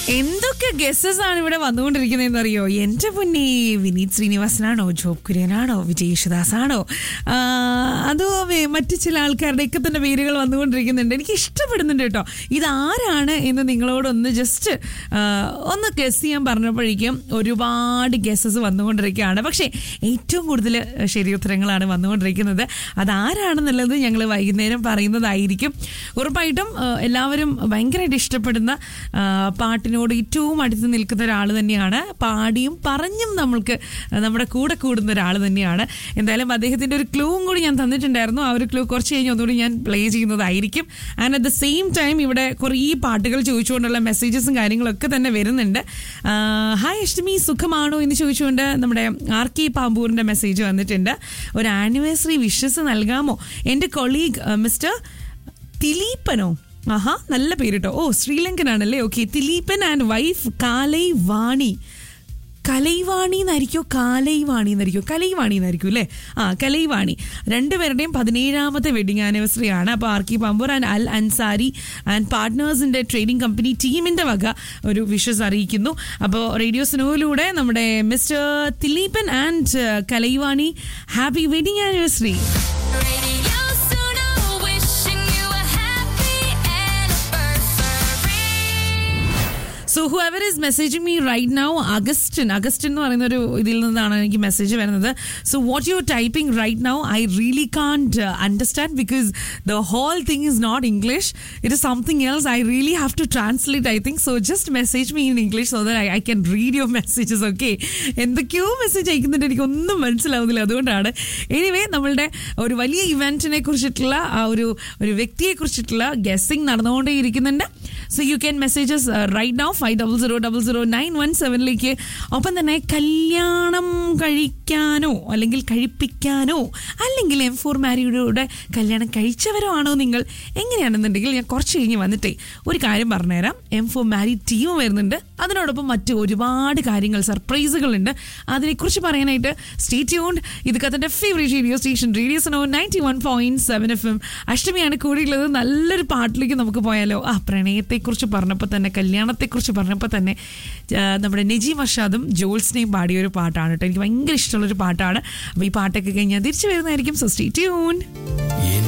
എന്തൊക്കെ ഗസ്സസ് ആണ് ഇവിടെ വന്നുകൊണ്ടിരിക്കുന്നതെന്ന് അറിയോ എന്റെ പൊന്നെ വിനീത് ശ്രീനിവാസനാണോ ജോബ് കുര്യനാണോ വിജയ് യേശുദാസാണോ ആ, അതോ വേ- മറ്റു ചില ആൾക്കാരുടെ ഒക്കെ തന്നെ പേരുകൾ വന്നുകൊണ്ടിരിക്കുന്നുണ്ട് എനിക്ക് ഇഷ്ടപ്പെടുന്നുണ്ട് കേട്ടോ ഇതാരാണ് എന്ന് നിങ്ങളോടൊന്ന് ജസ്റ്റ് ഒന്ന് ഗസ് ചെയ്യാൻ പറഞ്ഞപ്പോഴേക്കും ഒരുപാട് ഗസ്സസ് വന്നുകൊണ്ടിരിക്കുകയാണ് പക്ഷേ ഏറ്റവും കൂടുതൽ ശരിയുത്തരങ്ങളാണ് വന്നുകൊണ്ടിരിക്കുന്നത് അതാരാണെന്നുള്ളത് ഞങ്ങൾ വൈകുന്നേരം പറയുന്നതായിരിക്കും ഉറപ്പായിട്ടും ആ, എല്ലാവരും ഭയങ്കരമായിട്ട് ഇഷ്ടപ്പെടുന്ന ആ, പാട്ടിനോട് ഏറ്റവും അടുത്ത് നിൽക്കുന്ന ഒരാൾ തന്നെയാണ് പാടിയും പറഞ്ഞും നമ്മൾക്ക് നമ്മുടെ കൂടെ കൂടുന്ന ഒരാൾ തന്നെയാണ് എന്തായാലും അദ്ദേഹത്തിന്റെ ഒരു ക്ലൂവും കൂടി ഞാൻ തന്നിട്ടുണ്ടായിരുന്നു ആ ഒരു ക്ലൂ കുറച്ച് കഴിഞ്ഞ് ഒന്നുകൂടി ഞാൻ പ്ലേ ചെയ്യുന്നതായിരിക്കും and at the same time ഇവിടെ കുറേ പാട്ടുകൾ ചോദിച്ചുകൊണ്ടുള്ള മെസ്സേജസും കാര്യങ്ങളൊക്കെ തന്നെ വരുന്നുണ്ട് ആ, ഹായ് അഷ്ടമി സുഖമാണോ എന്ന് ചോദിച്ചുകൊണ്ട് നമ്മുടെ ആർ കെ പാമ്പൂറിന്റെ മെസ്സേജ് വന്നിട്ടുണ്ട് ഒരു ആനിവേഴ്സറി വിഷസ് നൽകാമോ എൻ്റെ കൊളീഗ് മിസ്റ്റർ ദിലീപനോ ആഹാ നല്ല പേര് കേട്ടോ ഓ ശ്രീലങ്കനാണല്ലേ okay Dileepan and wife Kalai Vani Kalaivani എന്നായിരിക്കോ കാലൈവാണി എന്നായിരിക്കോ കലൈവാണി എന്നായിരിക്കും അല്ലേ ആ കലൈവാണി രണ്ടുപേരുടെയും പതിനേഴാമത്തെ വെഡിങ് ആനിവേഴ്സറി ആണ് അപ്പോൾ ആർക്കി പമ്പൂർ ആൻഡ് അൽ അൻസാരി ആൻഡ് പാർട്ട്നേഴ്സിന്റെ ട്രേഡിംഗ് കമ്പനി ടീമിന്റെ വക ഒരു വിഷസ് അറിയിക്കുന്നു അപ്പോൾ റേഡിയോ സ്നോയിലൂടെ നമ്മുടെ mister Dileepan and Kalaivani happy wedding anniversary Radio Suno, wishing you a happy anniversary. So whoever is messaging me right now Augustine Augustine എന്ന് പറയുന്ന ഒരു ഇതിൽ നിന്നാണ് എനിക്ക് മെസ്സേജ് വരുന്നത് so what you typing right now I really can't understand because the whole thing is not English it is something else I really have to translate I think so just message me in English so that I can read your messages okay എന്തൊക്കെയോ message അയക്കുന്നുണ്ട് എനിക്കൊന്നും മനസ്സിലാവുന്നില്ല അതുകൊണ്ടാണ് anyway നമ്മളുടെ ഒരു വലിയ ഇവന്റിനെ കുറിച്ചിട്ടുള്ള ആ ഒരു ഒരു വ്യക്തിയെ കുറിച്ചിട്ടുള്ള ഗസ്സിംഗ് നടന്നുകൊണ്ടേ ഇരിക്കുന്നുണ്ട് so you can messages right now five double zero double zero nine one സെവനിലേക്ക് ഒപ്പം തന്നെ കല്യാണം കഴിക്കാനോ അല്ലെങ്കിൽ കഴിപ്പിക്കാനോ അല്ലെങ്കിൽ എം ഫോർ മാരിയുടെ കല്യാണം കഴിച്ചവരോ ആണോ നിങ്ങൾ എങ്ങനെയാണെന്നുണ്ടെങ്കിൽ ഞാൻ കുറച്ച് കഴിഞ്ഞ് വന്നിട്ടേ ഒരു കാര്യം പറഞ്ഞുതരാം എം ഫോർ മാരി ടീം വരുന്നുണ്ട് അതിനോടൊപ്പം മറ്റ് ഒരുപാട് കാര്യങ്ങൾ സർപ്രൈസുകളുണ്ട് അതിനെക്കുറിച്ച് പറയാനായിട്ട് സ്റ്റേ ട്യൂൺഡ് ഇത് കത്തൻ്റെ favourite radio station radio Suno ninety one point seven F M അഷ്ടമിയാണ് കൂടിയുള്ളത് നല്ലൊരു പാട്ടിലേക്ക് നമുക്ക് പോയാലോ ആ പ്രണയത്തെക്കുറിച്ച് പറഞ്ഞപ്പോൾ തന്നെ കല്യാണത്തെക്കുറിച്ച് പറഞ്ഞപ്പോൾ തന്നെ ആ, നമ്മുടെ നജീം അഷാദും ജോൾസിനെയും പാടിയ ഒരു പാട്ടാണ് കേട്ടോ എനിക്ക് ഭയങ്കര ഇഷ്ടമുള്ളൊരു പാട്ടാണ് അപ്പോൾ ഈ പാട്ടൊക്കെ കഴിഞ്ഞാൽ തിരിച്ചു വരുന്നതായിരിക്കും സോ സ്റ്റേ ട്യൂൺ